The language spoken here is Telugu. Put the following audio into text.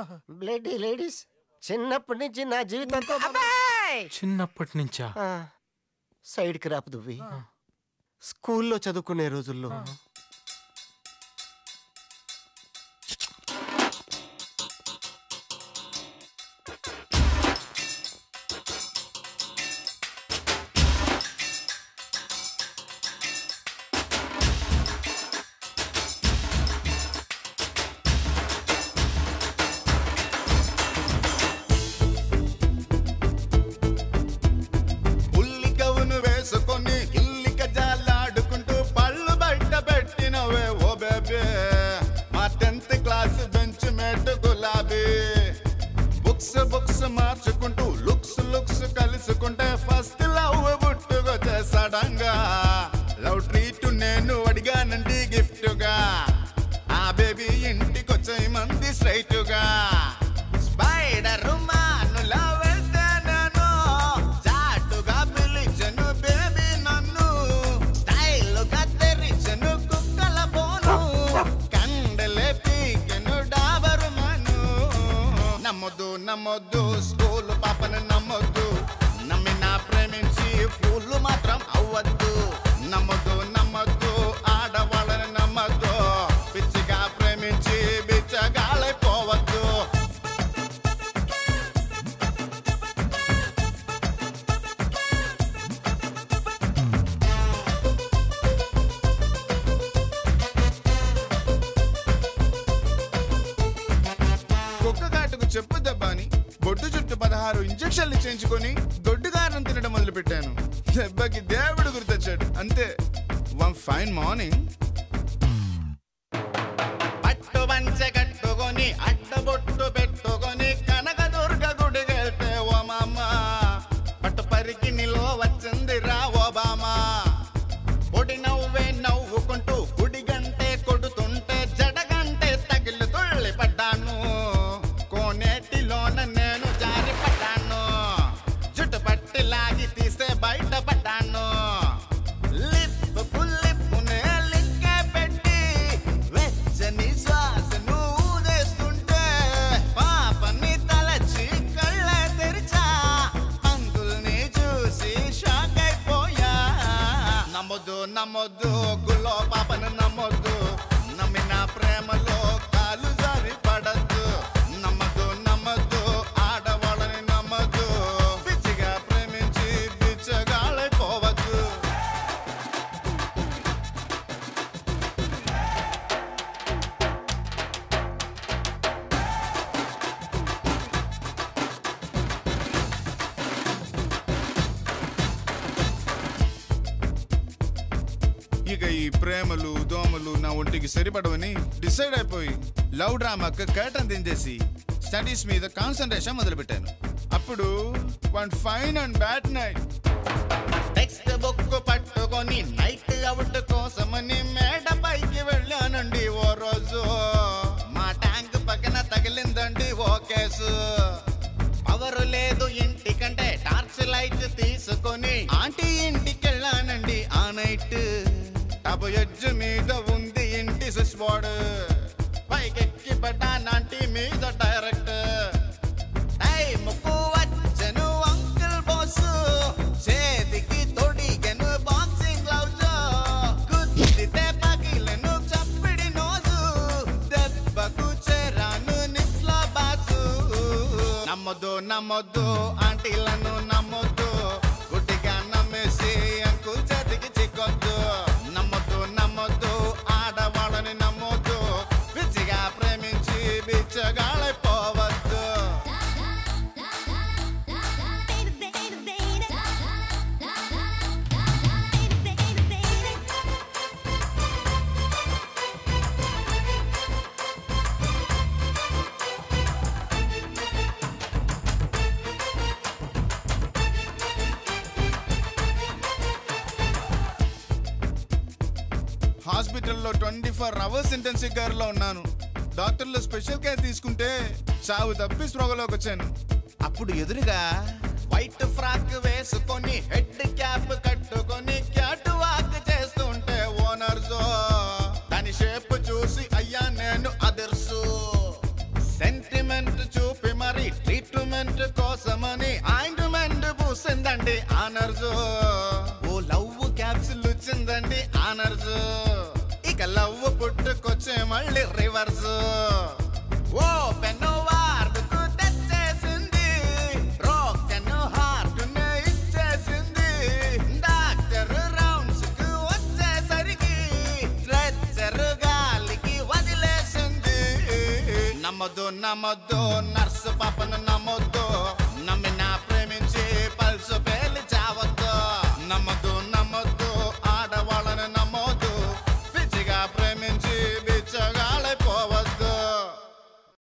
లేడీ లేడీస్ చిన్నప్పటి నుంచి నా జీవితంతో చిన్నప్పటి నుంచా ఆ, సైడ్కి రాపు దువ్వి స్కూల్లో చదువుకునే రోజుల్లో ఉల్లి కవును వేసుకొని ఇల్లిక జాలాడుకుంటూ పళ్ళు బయట పెట్టినవే ఓ బేబే మా టెన్త్ క్లాస్ బెంచ్ మేట్ గులాబీ బుక్స్ బుక్స్ మార్చుకుంటూ లుక్స్ లుక్స్ కలుసుకుంటే ఫస్ట్ లవ్ బుట్టుకొచ్చే సడంగా లవ్ ట్రీట్ నేను అడిగానండి గిఫ్ట్ గా ఆ బేబీ ఇంటికొచ్చే మంది స్ట్రైట్ గా స్పైడర్ మానులా వెళ్తే నేను చాటుగా పిలిచను బేబీ నన్ను స్టైలుగా తెరిచను కుక్కల పోను కండలే పీకెను డాబరు మను నమ్మొద్దు నమ్మొద్దు స్కూల్ పాపను నమ్మొద్దు నమ్మిన ప్రేమించి ఫూల్ మాత్రం అవ్వద్దు నమ్మొద్దు నమ్మొద్దు ఆడవాళ్ళని నమ్మొద్దు పిచ్చిగా ప్రేమించి బిచ్చగాలైపోవద్దు కుక్క కాటుకు చెప్పు దెబ్బని బొడ్డు చుట్టూ పదహారు ఇంజక్షన్లు చేయించుకొని దొడ్డుగారం తినడం మొదలు పెట్టాను దెబ్బకి దేవుడు గుర్తొచ్చాడు అంతే వన్ ఫైన్ మార్నింగ్ పట్టు పంచ కట్టుకొని అడ్డబొట్టు పెట్టుకొని కనకదుర్గ గుడికి వెళ్తే ఓ మామ పట్టు పరికి నిలో వచ్చింది రా ఓ బామా పొడి నవ్వే నవ్వుకుంటూ గుడి గంటే కొడుతుంటే జడగంటే తగిలి తుళ్ళి పడ్డాను కోనేటిలోన నేను జారి పడ్డాను జుట్టు పట్టి లాగి తీస్తే బయట పడ్డాను లిప్పు పుల్లిప్పునే లిక్కే పెట్టి వెచ్చని శ్వాసను ఊదేస్తుంటే పాపని తలచి కళ్ళ తెరిచా అంకుల్ని చూసి షాక్ అయిపోయా నమ్మొద్దు నమ్మొద్దు గుల్లో పాపను నమ్మొద్దు నమ్మిన ప్రేమలో కాలు జారి పడద్దు నమ్మద్దు నమ్మద్దు ఆడవాళ్ళని నమ్మద్దు పిచ్చిగా ప్రేమించి బిచ్చగాళ్ళైపోవద్దు ఇక ఈ ప్రేమలు దోమలు నా ఒంటికి సరిపడవని డిసైడ్ అయిపోయి లవ్ డ్రామాకి కర్టన్ దించేసి స్టడీస్ మీద కాన్సన్ట్రేషన్ మొదలుపెట్టాను అప్పుడు one fine and bad night text book పట్టుకొని నైట్ అవుట్ కోసమని మేడ పైకి వెళ్ళానండి ఓ రోజు మా ట్యాంక్ పక్కన తగిలిందండి ఓ కేసు పవర్ లేదు ఇంటికంటే టార్చ్ లైట్ తీసుకొని ఆంటీ ఇంటికి వెళ్ళానండి ఆ నైట్ టబ్ ఎడ్జ్ మీద ఉంది ఇంటి స్విచ్ బోర్డ్ పైకెక్కి పడ్డానంటీ మీద డైరెక్ట్ టైముకు వచ్చెను అంకుల్ బాస్ చేతికి తొడిగెను బాక్సింగ్ గ్లౌజ్ కుదితే పగిలెను చప్పిడి నోజు దెబ్బకు చేరాను నిస్లా బాసు నమ్మొద్దు నమ్మొద్దు ఆంటీలను నమ్మొద్దు గుడ్డిగా నమ్మేసి అంకుల్ చేతికి చిక్కొద్దు నమ్మొద్దు నమ్మొద్దు ఆడవాళ్ళని నమ్మొద్దు పిచ్చిగా ప్రేమించి బిచ్చగాళ్ళైపోవద్దు హాస్పిటల్లో twenty four hours intensive care లో ఉన్నాను డాక్టర్లు స్పెషల్ కేర్ తీసుకుంటే చావు తప్పి స్పృహలోకి వచ్చాను అప్పుడు ఎదురుగా వైట్ ఫ్రాక్ వేసుకొని హెడ్ క్యాప్ కట్టుకొని క్యాట్ వాక్ చేస్తుంటే ఓనర్స్ దాని షేప్ చూసి అయ్యా నేను అదర్సు సెంటిమెంట్ ట్రీట్మెంట్ కోసమని ఆయింట్మెంట్ పూసిందండి ఆనర్జు ఓ లవ్ క్యాప్సుల్ వచ్చిందండి ఆనర్జు ఇక లవ్ పుట్టుకొచ్చే మళ్ళీ రివర్స్ ఓ పెన్ను వార్డుకు తెచ్చేసింది బ్రోకెన్ హార్ట్ ఇచ్చేసింది డాక్టర్ రౌండ్స్ కు వచ్చేసరికి స్ట్రెచ్చర్ గాలికి వదిలేసింది నమ్మదు నమ్మదు నా